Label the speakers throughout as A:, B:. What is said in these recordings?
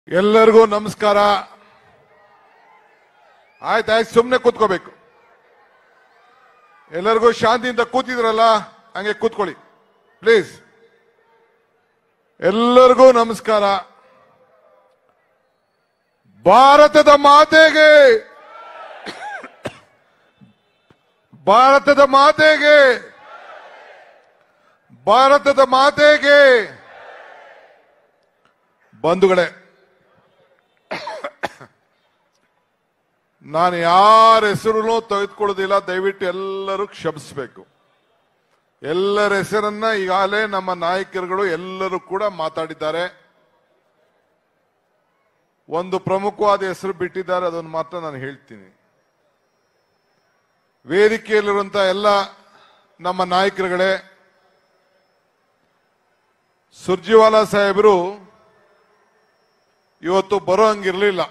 A: ಎಲ್ಲರಿಗೂ ನಮಸ್ಕಾರ ಆಯ್ತಾಯ್ತು ಸುಮ್ಮನೆ ಕೂತ್ಕೋಬೇಕು ಎಲ್ಲರಿಗೂ ಶಾಂತಿಯಿಂದ ಕೂತಿದ್ರಲ್ಲ ಹಂಗೆ ಕೂತ್ಕೊಳ್ಳಿ ಪ್ಲೀಸ್ ಎಲ್ಲರಿಗೂ ನಮಸ್ಕಾರ ಭಾರತದ ಮಾತೆಗೆ ಭಾರತದ ಮಾತೆಗೆ ಭಾರತದ ಮಾತೆಗೆ ಬಂಧುಗಳೇ ನಾನು ಯಾರ ಹೆಸರು ತೆಗೆದುಕೊಳ್ಳೋದಿಲ್ಲ ದಯವಿಟ್ಟು ಎಲ್ಲರೂ ಕ್ಷಮಿಸಬೇಕು ಎಲ್ಲರ ಹೆಸರನ್ನ ಈಗಾಗಲೇ ನಮ್ಮ ನಾಯಕರುಗಳು ಎಲ್ಲರೂ ಕೂಡ ಮಾತಾಡಿದ್ದಾರೆ ಒಂದು ಪ್ರಮುಖವಾದ ಹೆಸರು ಬಿಟ್ಟಿದ್ದಾರೆ ಅದನ್ನು ಮಾತ್ರ ನಾನು ಹೇಳ್ತೀನಿ ವೇದಿಕೆಯಲ್ಲಿರುವಂತಹ ಎಲ್ಲ ನಮ್ಮ ನಾಯಕರುಗಳೇ ಸುರ್ಜಿವಾಲಾ ಸಾಹೇಬರು ಇವತ್ತು ಬರೋ ಹಂಗಿರ್ಲಿಲ್ಲ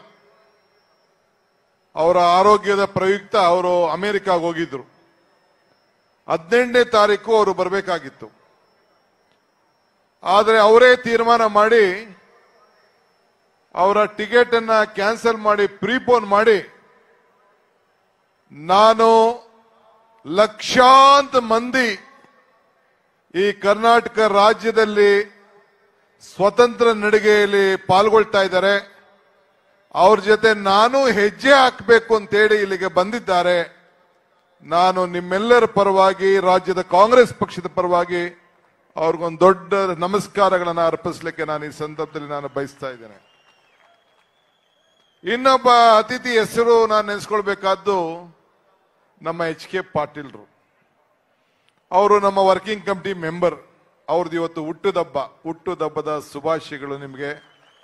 A: ಅವರ ಆರೋಗ್ಯದ ಪ್ರಯುಕ್ತ ಅವರು ಅಮೆರಿಕಾಗೆ ಹೋಗಿದ್ರು ಹದಿನೆಂಟನೇ ತಾರೀಕು ಅವರು ಬರಬೇಕಾಗಿತ್ತು ಆದರೆ ಅವರೇ ತೀರ್ಮಾನ ಮಾಡಿ ಅವರ ಟಿಕೆಟ್ ಅನ್ನ ಕ್ಯಾನ್ಸಲ್ ಮಾಡಿ ಪ್ರೀಪೋನ್ ಮಾಡಿ ನಾನು ಲಕ್ಷಾಂತ ಮಂದಿ ಈ ಕರ್ನಾಟಕ ರಾಜ್ಯದಲ್ಲಿ ಸ್ವತಂತ್ರ ನಡಿಗೆಯಲ್ಲಿ ಪಾಲ್ಗೊಳ್ತಾ ಇದ್ದಾರೆ ಅವ್ರ ಜೊತೆ ನಾನು ಹೆಜ್ಜೆ ಹಾಕಬೇಕು ಅಂತೇಳಿ ಇಲ್ಲಿಗೆ ಬಂದಿದ್ದಾರೆ ನಾನು ನಿಮ್ಮೆಲ್ಲರ ಪರವಾಗಿ ರಾಜ್ಯದ ಕಾಂಗ್ರೆಸ್ ಪಕ್ಷದ ಪರವಾಗಿ ಅವ್ರಿಗೊಂದು ದೊಡ್ಡ ನಮಸ್ಕಾರಗಳನ್ನು ಅರ್ಪಿಸಲಿಕ್ಕೆ ನಾನು ಈ ಸಂದರ್ಭದಲ್ಲಿ ನಾನು ಬಯಸ್ತಾ ಇದ್ದೇನೆ ಇನ್ನೊಬ್ಬ ಅತಿಥಿ ಹೆಸರು ನಾನು ನೆನೆಸ್ಕೊಳ್ಬೇಕಾದ್ದು ನಮ್ಮ ಎಚ್ ಕೆ ಪಾಟೀಲ್ರು ಅವರು ನಮ್ಮ ವರ್ಕಿಂಗ್ ಕಮಿಟಿ ಮೆಂಬರ್ ಅವ್ರದ್ದು ಇವತ್ತು ಹುಟ್ಟುದಬ್ಬ ಹುಟ್ಟುದಬ್ಬದ ಶುಭಾಶಯಗಳು ನಿಮಗೆ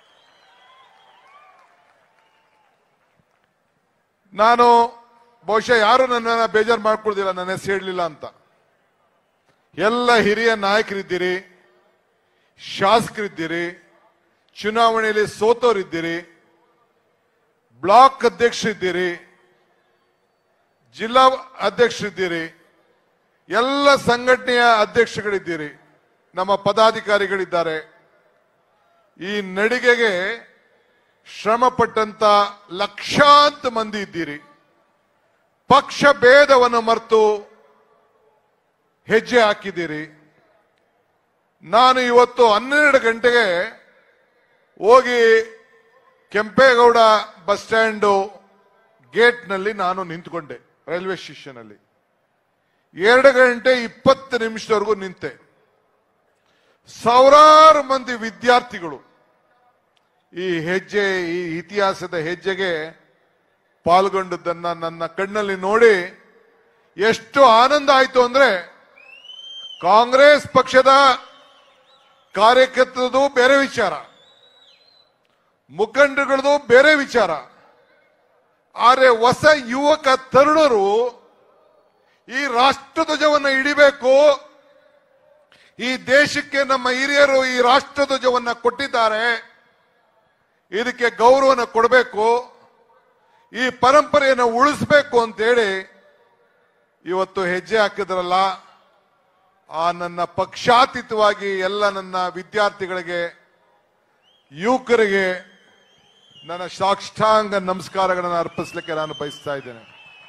A: ನಾನು ಬಹುಶಃ ಯಾರು ನನ್ನನ್ನ ಬೇಜಾರು ಮಾಡ್ಕೊಳ್ದಿಲ್ಲ ನನ್ನ ಹೆಸರು ಹೇಳಲಿಲ್ಲ ಅಂತ ಎಲ್ಲ ಹಿರಿಯ ನಾಯಕರಿದ್ದೀರಿ ಶಾಸಕರಿದ್ದೀರಿ ಚುನಾವಣೆಯಲ್ಲಿ ಸೋತೋರಿದ್ದೀರಿ ಬ್ಲಾಕ್ ಅಧ್ಯಕ್ಷರಿದ್ದೀರಿ ಜಿಲ್ಲಾ ಅಧ್ಯಕ್ಷರಿದ್ದೀರಿ ಎಲ್ಲ ಸಂಘಟನೆಯ ಅಧ್ಯಕ್ಷಗಳಿದ್ದೀರಿ ನಮ್ಮ ಪದಾಧಿಕಾರಿಗಳಿದ್ದಾರೆ ಈ ನಡಿಗೆಗೆ ಶ್ರಮ ಪಟ್ಟಂತ ಲಕ್ಷಾಂತ ಮಂದಿ ಇದ್ದೀರಿ ಪಕ್ಷ ಭೇದವನ್ನು ಮರೆತು ಹೆಜ್ಜೆ ಹಾಕಿದ್ದೀರಿ ನಾನು ಇವತ್ತು ಹನ್ನೆರಡು ಗಂಟೆಗೆ ಹೋಗಿ ಕೆಂಪೇಗೌಡ ಬಸ್ ಸ್ಟ್ಯಾಂಡು ಗೇಟ್ನಲ್ಲಿ ನಾನು ನಿಂತ್ಕೊಂಡೆ ರೈಲ್ವೆ ಸ್ಟೇಷನ್ ಅಲ್ಲಿ ಎರಡು ಗಂಟೆ ಇಪ್ಪತ್ತು ನಿಮಿಷದವರೆಗೂ ನಿಂತೆ ಸಾವಿರಾರು ಮಂದಿ ವಿದ್ಯಾರ್ಥಿಗಳು ಈ ಹೆಜ್ಜೆ ಈ ಇತಿಹಾಸದ ಹೆಜ್ಜೆಗೆ ಪಾಲ್ಗೊಂಡದ್ದನ್ನ ನನ್ನ ಕಣ್ಣಲ್ಲಿ ನೋಡಿ ಎಷ್ಟು ಆನಂದ ಆಯ್ತು ಅಂದ್ರೆ ಕಾಂಗ್ರೆಸ್ ಪಕ್ಷದ ಕಾರ್ಯಕರ್ತರದು ಬೇರೆ ವಿಚಾರ ಮುಖಂಡಗಳದು ಬೇರೆ ವಿಚಾರ ಆದರೆ ಹೊಸ ಯುವಕ ತರುಣರು ಈ ರಾಷ್ಟ್ರಧ್ವಜವನ್ನು ಹಿಡಿಬೇಕು ಈ ದೇಶಕ್ಕೆ ನಮ್ಮ ಹಿರಿಯರು ಈ ರಾಷ್ಟ್ರಧ್ವಜವನ್ನ ಕೊಟ್ಟಿದ್ದಾರೆ ಇದಕ್ಕೆ ಗೌರವನ ಕೊಡಬೇಕು ಈ ಪರಂಪರೆಯನ್ನು ಉಳಿಸ್ಬೇಕು ಅಂತೇಳಿ ಇವತ್ತು ಹೆಜ್ಜೆ ಹಾಕಿದ್ರಲ್ಲ ಆ ನನ್ನ ಪಕ್ಷಾತೀತವಾಗಿ ಎಲ್ಲ ನನ್ನ ವಿದ್ಯಾರ್ಥಿಗಳಿಗೆ ಯುವಕರಿಗೆ ನನ್ನ ಸಾಷ್ಟಾಂಗ ನಮಸ್ಕಾರಗಳನ್ನು ಅರ್ಪಿಸಲಿಕ್ಕೆ ನಾನು ಬಯಸ್ತಾ ಇದ್ದೇನೆ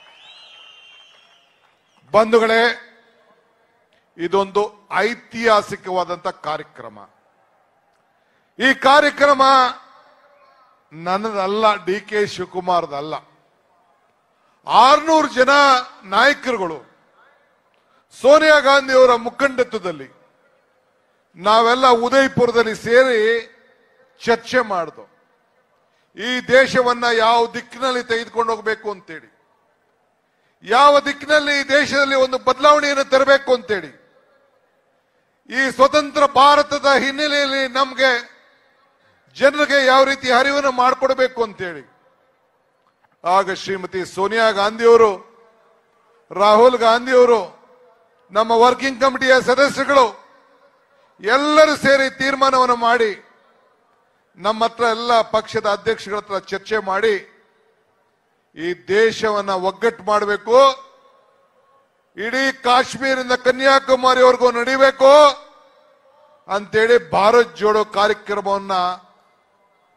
A: ಬಂಧುಗಳೇ ಇದೊಂದು ಐತಿಹಾಸಿಕವಾದಂತ ಕಾರ್ಯಕ್ರಮ ಈ ಕಾರ್ಯಕ್ರಮ ನನ್ನದಲ್ಲ ಡಿ ಕೆ ಶಿವಕುಮಾರ್ದಲ್ಲ ಆರ್ನೂರು ಜನ ನಾಯಕರುಗಳು ಸೋನಿಯಾ ಗಾಂಧಿ ಅವರ ಮುಖಂಡತ್ವದಲ್ಲಿ ನಾವೆಲ್ಲ ಉದಯಪುರದಲ್ಲಿ ಸೇರಿ ಚರ್ಚೆ ಮಾಡಿದು ಈ ದೇಶವನ್ನ ಯಾವ ದಿಕ್ಕಿನಲ್ಲಿ ತೆಗೆದುಕೊಂಡು ಹೋಗಬೇಕು ಅಂತೇಳಿ ಯಾವ ದಿಕ್ಕಿನಲ್ಲಿ ಈ ದೇಶದಲ್ಲಿ ಒಂದು ಬದಲಾವಣೆಯನ್ನು ತರಬೇಕು ಅಂತೇಳಿ ಈ ಸ್ವತಂತ್ರ ಭಾರತದ ಹಿನ್ನೆಲೆಯಲ್ಲಿ ನಮ್ಗೆ ಜನರಿಗೆ ಯಾವ ರೀತಿ ಅರಿವನ್ನು ಮಾಡಿಕೊಡ್ಬೇಕು ಅಂತೇಳಿ ಆಗ ಶ್ರೀಮತಿ ಸೋನಿಯಾ ಗಾಂಧಿಯವರು ರಾಹುಲ್ ಗಾಂಧಿಯವರು ನಮ್ಮ ವರ್ಕಿಂಗ್ ಕಮಿಟಿಯ ಸದಸ್ಯರುಗಳು ಎಲ್ಲರೂ ಸೇರಿ ತೀರ್ಮಾನವನ್ನು ಮಾಡಿ ನಮ್ಮ ಹತ್ರ ಎಲ್ಲ ಪಕ್ಷದ ಅಧ್ಯಕ್ಷಗಳ ಹತ್ರ ಚರ್ಚೆ ಮಾಡಿ ಈ ದೇಶವನ್ನ ಒಗ್ಗಟ್ಟು ಮಾಡಬೇಕು ಇಡೀ ಕಾಶ್ಮೀರಿಂದ ಕನ್ಯಾಕುಮಾರಿವರೆಗೂ ನಡಿಬೇಕು ಅಂತೇಳಿ ಭಾರತ್ ಜೋಡೋ ಕಾರ್ಯಕ್ರಮವನ್ನ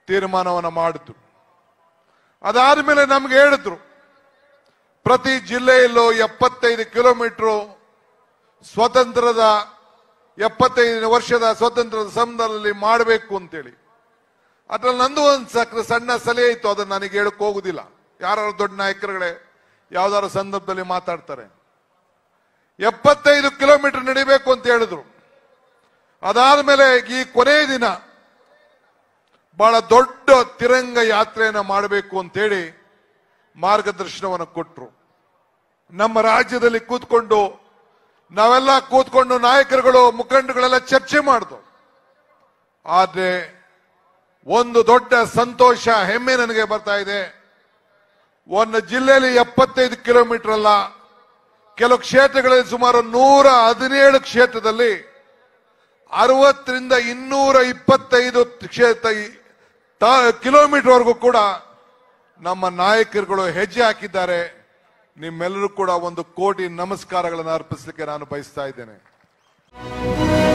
A: ತೀರ್ಮಾನವನ್ನು ಮಾಡಿದ್ರು ಅದಾದ್ಮೇಲೆ ನಮ್ಗೆ ಹೇಳಿದ್ರು ಪ್ರತಿ ಜಿಲ್ಲೆಯಲ್ಲೂ ಎಪ್ಪತ್ತೈದು ಕಿಲೋಮೀಟರ್ ಸ್ವತಂತ್ರದ ಎಪ್ಪತ್ತೈದು ವರ್ಷದ ಸ್ವತಂತ್ರದ ಸಂದರ್ಭದಲ್ಲಿ ಮಾಡಬೇಕು ಅಂತೇಳಿ ಅದ್ರಲ್ಲಿ ನಂದು ಒಂದು ಸಕ್ ಸಣ್ಣ ಸಲಹೆ ಇತ್ತು ಅದನ್ನ ನನಗೆ ಹೇಳಕ್ ಹೋಗುದಿಲ್ಲ ಯಾರು ದೊಡ್ಡ ನಾಯಕರುಗಳೇ ಯಾವ್ದಾದ್ರು ಸಂದರ್ಭದಲ್ಲಿ ಮಾತಾಡ್ತಾರೆ ಎಪ್ಪತ್ತೈದು ಕಿಲೋಮೀಟರ್ ನಡಿಬೇಕು ಅಂತ ಹೇಳಿದ್ರು ಅದಾದ್ಮೇಲೆ ಈ ಕೊನೆಯ ದಿನ ಬಹಳ ದೊಡ್ಡ ತಿರಂಗ ಯಾತ್ರೆಯನ್ನ ಮಾಡಬೇಕು ಅಂತೇಳಿ ಮಾರ್ಗದರ್ಶನವನ್ನು ಕೊಟ್ಟರು ನಮ್ಮ ರಾಜ್ಯದಲ್ಲಿ ಕೂತ್ಕೊಂಡು ನಾವೆಲ್ಲ ಕೂತ್ಕೊಂಡು ನಾಯಕರುಗಳು ಮುಖಂಡಗಳೆಲ್ಲ ಚರ್ಚೆ ಮಾಡಿದ್ರು ಆದ್ರೆ ಒಂದು ದೊಡ್ಡ ಸಂತೋಷ ಹೆಮ್ಮೆ ನನಗೆ ಬರ್ತಾ ಇದೆ ಒಂದು ಜಿಲ್ಲೆಯಲ್ಲಿ ಎಪ್ಪತ್ತೈದು ಕಿಲೋಮೀಟರ್ ಅಲ್ಲ ಕೆಲವು ಕ್ಷೇತ್ರಗಳಲ್ಲಿ ಸುಮಾರು ನೂರ ಹದಿನೇಳು ಕ್ಷೇತ್ರದಲ್ಲಿ ಅರವತ್ತರಿಂದ ಇನ್ನೂರ ಇಪ್ಪತ್ತೈದು ಕ್ಷೇತ್ರ ಕಿಲೋಮೀಟರ್ ವರೆಗೂ ಕೂಡ ನಮ್ಮ ನಾಯಕರುಗಳು ಹೆಜ್ಜೆ ಹಾಕಿದ್ದಾರೆ ನಿಮ್ಮೆಲ್ಲರೂ ಕೂಡ ಒಂದು ಕೋಟಿ ನಮಸ್ಕಾರಗಳನ್ನು ಅರ್ಪಿಸಲಿಕ್ಕೆ ನಾನು ಬಯಸ್ತಾ ಇದ್ದೇನೆ